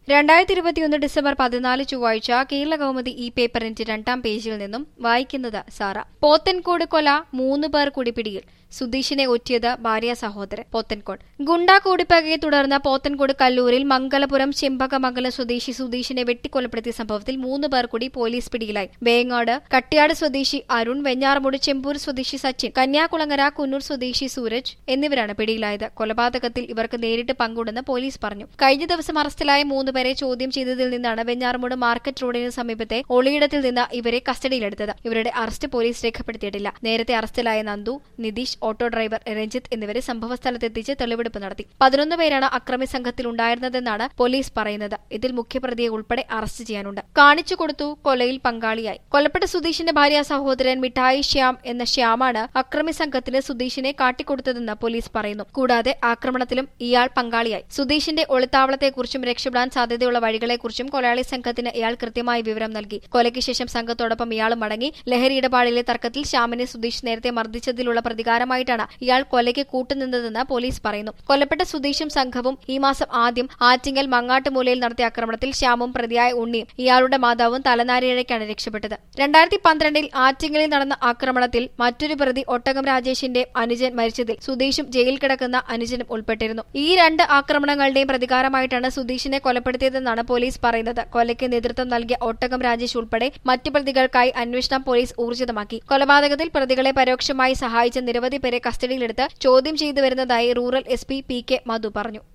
രണ്ടായിരത്തി ഇരുപത്തിയൊന്ന് ഡിസംബർ പതിനാല് ചൊവ്വാഴ്ച കേരള കൗമുദി ഈ പേപ്പറിന്റെ രണ്ടാം പേജിൽ നിന്നും വായിക്കുന്നത് സാറ പോത്തൻകോട് കൊല മൂന്ന് പേർ കൂടി പിടിയിൽ സുധീഷിനെ ഒറ്റിയത് ഭാര്യ സഹോദരൻ പോത്തൻകോട് ഗുണ്ടാ കൂടിപ്പകയെ തുടർന്ന് പോത്തൻകോട് കല്ലൂരിൽ മംഗലപുരം ചെമ്പകമംഗലം സ്വദേശി സുധീഷിനെ വെട്ടിക്കൊലപ്പെടുത്തിയ സംഭവത്തിൽ മൂന്ന് പേർ കൂടി പോലീസ് പിടിയിലായി വേങ്ങാട് കട്ടിയാട് സ്വദേശി അരുൺ വെഞ്ഞാറമൂട് ചെമ്പൂർ സ്വദേശി സച്ചിൻ കന്യാകുളങ്ങര കുന്നൂർ സ്വദേശി സൂരജ് എന്നിവരാണ് പിടിയിലായത് കൊലപാതകത്തിൽ ഇവർക്ക് നേരിട്ട് പങ്കുണ്ടെന്ന് പോലീസ് പറഞ്ഞു കഴിഞ്ഞ ദിവസം അറസ്റ്റിലായ മൂന്ന് പേരെ ചോദ്യം ചെയ്തതിൽ നിന്നാണ് വെഞ്ഞാറമൂട് മാർക്കറ്റ് റോഡിന് സമീപത്തെ ഒളിയിടത്തിൽ നിന്ന് ഇവരെ കസ്റ്റഡിയിലെടുത്തത് ഇവരുടെ അറസ്റ്റ് പോലീസ് രേഖപ്പെടുത്തിയിട്ടില്ല നേരത്തെ അറസ്റ്റിലായ നന്ദു നിതീഷ് ഓട്ടോ ഡ്രൈവർ രഞ്ജിത്ത് എന്നിവരെ സംഭവസ്ഥലത്തെത്തിച്ച് തെളിവെടുപ്പ് നടത്തി പതിനൊന്ന് പേരാണ് അക്രമി സംഘത്തിൽ ഉണ്ടായിരുന്നതെന്നാണ് പോലീസ് പറയുന്നത് ഇതിൽ മുഖ്യപ്രതിയെ ഉൾപ്പെടെ അറസ്റ്റ് ചെയ്യാനുണ്ട് കാണിച്ചു കൊടുത്തു കൊലയിൽ പങ്കാളിയായി കൊല്ലപ്പെട്ട സുധീഷിന്റെ ഭാര്യ സഹോദരൻ മിഠായി ശ്യാം എന്ന ശ്യാമാണ് അക്രമി സംഘത്തിന് സുധീഷിനെ കാട്ടിക്കൊടുത്തതെന്ന് പോലീസ് പറയുന്നു കൂടാതെ ആക്രമണത്തിലും ഇയാൾ പങ്കാളിയായി സുധീഷിന്റെ ഒളിത്താവളത്തെക്കുറിച്ചും രക്ഷപ്പെടാൻ സാധ്യതയുള്ള വഴികളെക്കുറിച്ചും കൊലയാളി സംഘത്തിന് ഇയാൾ കൃത്യമായി വിവരം നൽകി കൊലയ്ക്ക് ശേഷം സംഘത്തോടൊപ്പം ഇയാളും മടങ്ങി ലഹരി ഇടപാടിലെ തർക്കത്തിൽ ശ്യാമിനെ സുധീഷ് നേരത്തെ മർദ്ദിച്ചതിലുള്ള പ്രതികാരമായിട്ടാണ് ഇയാൾ കൊലയ്ക്ക് കൂട്ടുനിന്നതെന്ന് പോലീസ് പറയുന്നു കൊല്ലപ്പെട്ട സുധീഷും സംഘവും ഈ മാസം ആദ്യം ആറ്റിങ്ങൽ മങ്ങാട്ടുമൂലയിൽ നടത്തിയ ആക്രമണത്തിൽ ശ്യാമും പ്രതിയായ ഉണ്ണിയും ഇയാളുടെ മാതാവും തലനാരിഴയ്ക്കാണ് രക്ഷപ്പെട്ടത് രണ്ടായിരത്തി പന്ത്രണ്ടിൽ ആറ്റിങ്ങലിൽ നടന്ന ആക്രമണത്തിൽ മറ്റൊരു പ്രതി ഒട്ടകം രാജേഷിന്റെ അനുജൻ മരിച്ചതിൽ സുധീഷും ജയിലിൽ കിടക്കുന്ന അനുജനും ഉൾപ്പെട്ടിരുന്നു ഈ രണ്ട് ആക്രമണങ്ങളുടെയും പ്രതികാരമായിട്ടാണ് സുധീഷിനെ കൊലപ്പെടുത്തിയതെന്നാണ് പോലീസ് പറയുന്നത് കൊലയ്ക്ക് നേതൃത്വം നൽകിയ ഒട്ടകം രാജേഷ് ഉൾപ്പെടെ മറ്റു പ്രതികൾക്കായി അന്വേഷണം പോലീസ് ഊർജിതമാക്കി കൊലപാതകത്തിൽ പ്രതികളെ പരോക്ഷമായി സഹായിച്ച നിരവധി പേരെ കസ്റ്റഡിയിലെടുത്ത് ചോദ്യം ചെയ്തു വരുന്നതായി rural S P P K Madhu പറഞ്ഞു